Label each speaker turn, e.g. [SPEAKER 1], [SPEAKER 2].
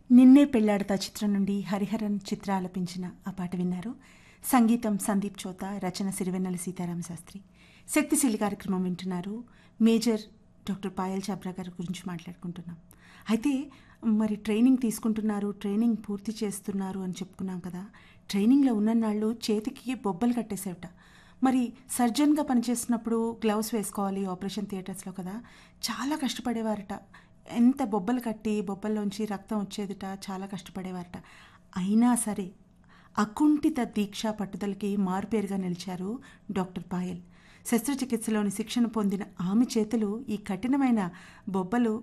[SPEAKER 1] నిన్నే పెళ్లాడతా చిత్రం నుండి హరిహరన్ చిత్ర ఆలపించిన ఆ పాట విన్నారు సంగీతం సందీప్ చోత రచన సిరివెన్నెల సీతారామ శాస్త్రి శక్తిశీలి కార్యక్రమం వింటున్నారు మేజర్ డాక్టర్ పాయల్ చాబ్రా గారి గురించి మాట్లాడుకుంటున్నాం అయితే మరి ట్రైనింగ్ తీసుకుంటున్నారు ట్రైనింగ్ పూర్తి చేస్తున్నారు అని చెప్పుకున్నాం కదా ట్రైనింగ్లో ఉన్ననాళ్ళు చేతికి బొబ్బలు కట్టేసేవట మరి సర్జన్గా పనిచేస్తున్నప్పుడు గ్లౌస్ వేసుకోవాలి ఆపరేషన్ థియేటర్స్లో కదా చాలా కష్టపడేవారట ఎంత బొబ్బలు కట్టి బొబ్బల్లోంచి రక్తం వచ్చేదిట చాలా కష్టపడేవారట అయినా సరే అకుంఠిత దీక్ష పట్టుదలకి మారుపేరుగా నిలిచారు డాక్టర్ పాయల్ శస్త్రచికిత్సలోని శిక్షణ పొందిన ఆమె చేతులు ఈ కఠినమైన బొబ్బలు